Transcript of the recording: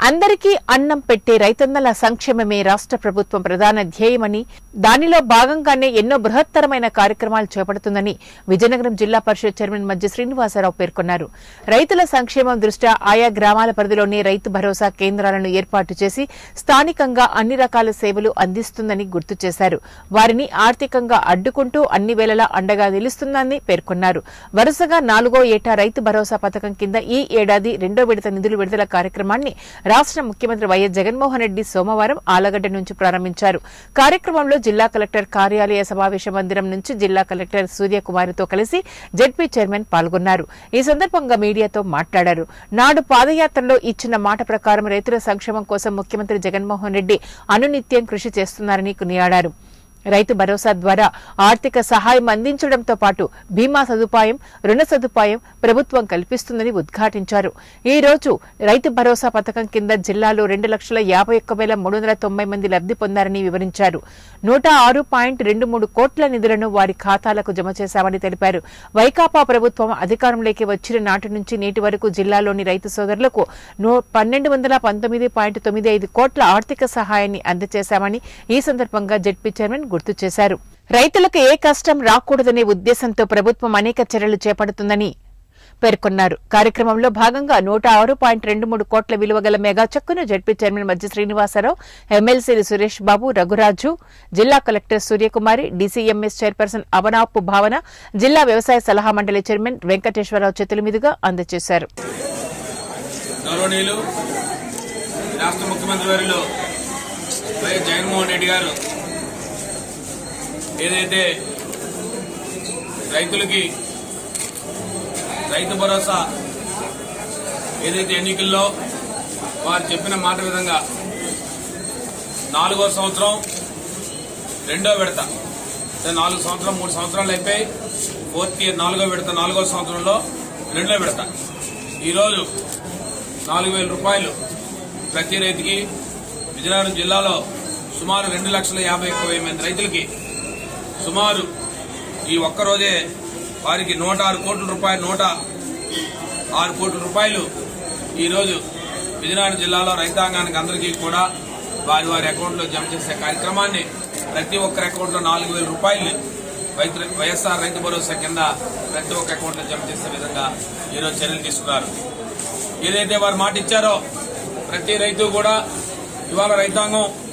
అందరికీ అన్నం పెట్టే రైతన్నల సంక్షేమమే రాష్ట్ర ప్రభుత్వం ప్రధాన ధ్యేయమని దానిలో భాగంగానే ఎన్నో బృహత్తరమైన కార్యక్రమాలు చేపడుతుందని విజయనగరం జిల్లా పరిషత్ చైర్మన్ మధ్య శ్రీనివాసరావు పేర్కొన్నారు రైతుల సంక్షేమం దృష్ట్యా ఆయా గ్రామాల పరిధిలోనే రైతు భరోసా కేంద్రాలను ఏర్పాటు చేసి స్థానికంగా అన్ని రకాల సేవలు అందిస్తుందని గుర్తు చేశారు వారిని ఆర్థికంగా అడ్డుకుంటూ అన్ని వేళలా అండగా నిలుస్తుందని పేర్కొన్నారు వరుసగా నాలుగో ఏటా రైతు భరోసా పథకం కింద ఈ ఏడాది రెండో విడత నిధులు విడుదల కార్యక్రమాన్ని రాష్ట్ర ముఖ్యమంత్రి వైఎస్ జగన్మోహన్ రెడ్డి సోమవారం ఆలగడ్డ నుంచి ప్రారంభించారు కార్యక్రమంలో జిల్లా కలెక్టర్ కార్యాలయ సమావేశ మందిరం నుంచి జిల్లా కలెక్టర్ సూర్యకుమారితో కలిసి జెడ్పీ చైర్మన్ పాల్గొన్నారు ఈ సందర్భంగా మీడియాతో మాట్లాడారు నాడు పాదయాత్రలో ఇచ్చిన మాట ప్రకారం రైతుల సంక్షేమం కోసం ముఖ్యమంత్రి జగన్మోహన్ రెడ్డి అనునిత్యం కృషి చేస్తున్నారని కొనియాడారు రైతు భరోసా ద్వారా ఆర్థిక సహాయం అందించడంతో పాటు బీమా సదుపాయం రుణ సదుపాయం ప్రభుత్వం కల్పిస్తుందని ఉద్ఘాటించారు ఈ రోజు రైతు భరోసా పథకం కింద జిల్లాలో రెండు లక్షల యాభై ఒక్క వేల మూడు వందల తొంభై మంది లబ్ది పొందారని వివరించారు నూట ఆరు పాయింట్ రెండు మూడు కోట్ల నిధులను వారి ఖాతాలకు జమ చేశామని తెలిపారు వైకాపా ప్రభుత్వం అధికారంలోకి వచ్చిన నాటి నుంచి నేటి వరకు జిల్లాలోని రైతు సోదరులకు నూ- పన్నెండు వందల పంతొమ్మిది పాయింట్ తొమ్మిది ఐదు కోట్ల ఆర్థిక సహాయాన్ని అందజేశామని ఈ సందర్భంగా జడ్పీ చైర్మన్ గుర్తు చేశారు రైతులకు ఏ కష్టం రాకూడదనే ఉద్దేశంతో ప్రభుత్వం అనేక చర్యలు చేపడుతుందని పేర్కొన్నారు కార్యక్రమంలో భాగంగా నూట ఆరు పాయింట్ రెండు మూడు కోట్ల విలువ గల మెగా చెక్కును జడ్పీ చైర్మన్ మధ్య శ్రీనివాసరావు ఎమ్మెల్సీలు సురేష్ బాబు రఘురాజు జిల్లా collector Suryakumari DCMS chairperson Avanapu Bhavana జిల్లా వ్యవసాయ సలహా మండలి చైర్మన్ వెంకటేశ్వరరావు చేతుల మీదుగా అందజేశారు గౌరవనీయులు రాష్ట్ర ముఖ్యమంత్రి వారిలో వైఎస్ జగన్మోహన్ రెడ్డి గారు ఏదైతే రైతులకి రైతు భరోసా ఏదైతే ఎన్నికల్లో వారు చెప్పిన మాట విధంగా నాలుగో సంవత్సరం రెండో విడత అంటే నాలుగు సంవత్సరం మూడు సంవత్సరాలు అయిపోయి ఫోర్త్ ఇయర్ నాలుగో విడత నాలుగో సంవత్సరంలో రెండో విడత ఈరోజు నాలుగు వేల రూపాయలు ప్రతి రైతుకి విజయనగరం జిల్లాలో సుమారు రెండు లక్షల యాభై ఒక్క వెయ్యి మంది రైతులకి సుమారు ఈ ఒక్క రోజే వారికి నూట ఆరు కోట్ల రూపాయలు నూట ఆరు కోట్ల రూపాయలు ఈరోజు విజయనగరం జిల్లాలో రైతాంగానికి అందరికీ కూడా వారి వారి అకౌంట్లో జమ చేసే కార్యక్రమాన్ని ప్రతి ఒక్కరి అకౌంట్లో నాలుగు వేల రూపాయలు రైతు వైఎస్ఆర్ రైతు భరోసా కింద ప్రతి ఒక్క అకౌంట్లో జమ చేసే విధంగా ఈరోజు చర్యలు తీసుకున్నారు ఏదైతే వారు మాట ఇచ్చారో ప్రతి రైతు కూడా ఇవాళ రైతాంగం